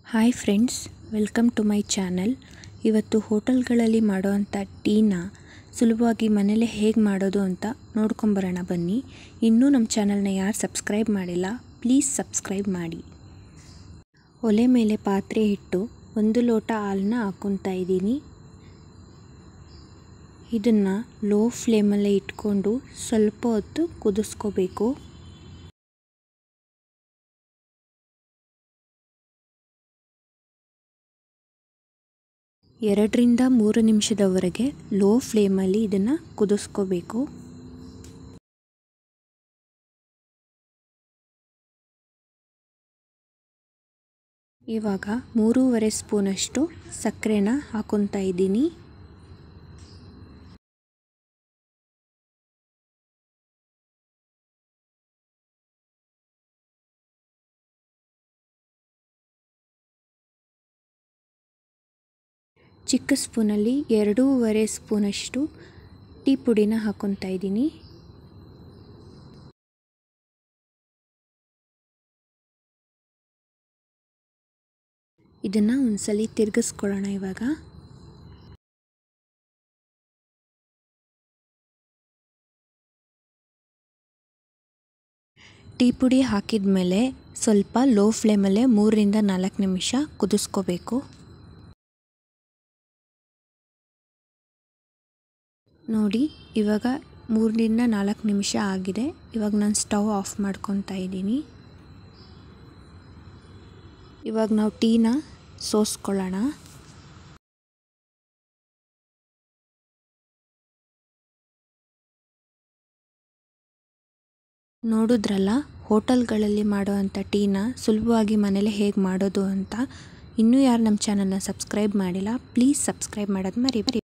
hi friends welcome to my channel ಇವತ್ತು ಹೋಟೆಲ್ಗಳಲ್ಲಿ ಮಾಡೋವಂಥ ಟೀನ ಸುಲಭವಾಗಿ ಮನೇಲೆ ಹೇಗೆ ಮಾಡೋದು ಅಂತ ನೋಡ್ಕೊಂಬರೋಣ ಬನ್ನಿ ಇನ್ನೂ ನಮ್ಮ ಚಾನಲ್ನ ಯಾರು ಸಬ್ಸ್ಕ್ರೈಬ್ ಮಾಡಿಲ್ಲ ಪ್ಲೀಸ್ ಸಬ್ಸ್ಕ್ರೈಬ್ ಮಾಡಿ ಒಲೆ ಮೇಲೆ ಪಾತ್ರೆ ಇಟ್ಟು ಒಂದು ಲೋಟ ಹಾಲನ್ನ ಹಾಕ್ಕೊತಾ ಇದ್ದೀನಿ ಇದನ್ನು ಲೋ ಫ್ಲೇಮಲ್ಲೇ ಇಟ್ಕೊಂಡು ಸ್ವಲ್ಪ ಹೊತ್ತು ಕುದಿಸ್ಕೋಬೇಕು ಎರಡರಿಂದ ಮೂರು ನಿಮಿಷದವರೆಗೆ ಲೋ ಫ್ಲೇಮಲ್ಲಿ ಇದನ್ನು ಕುದಿಸ್ಕೋಬೇಕು ಇವಾಗ ಮೂರುವರೆ ಸ್ಪೂನಷ್ಟು ಸಕ್ಕರೆನ ಹಾಕೊತಾ ಇದ್ದೀನಿ ಚಿಕ್ಕ ಸ್ಪೂನಲ್ಲಿ ಎರಡೂವರೆ ಸ್ಪೂನಷ್ಟು ಟೀ ಪುಡಿನ ಹಾಕ್ಕೊತಾ ಇದ್ದೀನಿ ಇದನ್ನು ಒಂದ್ಸಲಿ ತಿರುಗಿಸ್ಕೊಳ್ಳೋಣ ಇವಾಗ ಟೀ ಪುಡಿ ಹಾಕಿದ ಮೇಲೆ ಸ್ವಲ್ಪ ಲೋ ಫ್ಲೇಮಲ್ಲೇ ಮೂರರಿಂದ ನಾಲ್ಕು ನಿಮಿಷ ಕುದಿಸ್ಕೋಬೇಕು ನೋಡಿ ಇವಾಗ ಮೂರರಿಂದ ನಾಲ್ಕು ನಿಮಿಷ ಆಗಿದೆ ಇವಾಗ ನಾನು ಸ್ಟವ್ ಆಫ್ ಮಾಡ್ಕೊತಾ ಇದ್ದೀನಿ ಇವಾಗ ನಾವು ಟೀನ ಸೋಸ್ಕೊಳ್ಳೋಣ ನೋಡಿದ್ರಲ್ಲ ಹೋಟೆಲ್ಗಳಲ್ಲಿ ಮಾಡೋವಂಥ ಟೀನ ಸುಲಭವಾಗಿ ಮನೇಲಿ ಹೇಗೆ ಮಾಡೋದು ಅಂತ ಇನ್ನೂ ಯಾರು ನಮ್ಮ ಚಾನಲ್ನ ಸಬ್ಸ್ಕ್ರೈಬ್ ಮಾಡಿಲ್ಲ ಪ್ಲೀಸ್ ಸಬ್ಸ್ಕ್ರೈಬ್ ಮಾಡೋದು ಮರಿ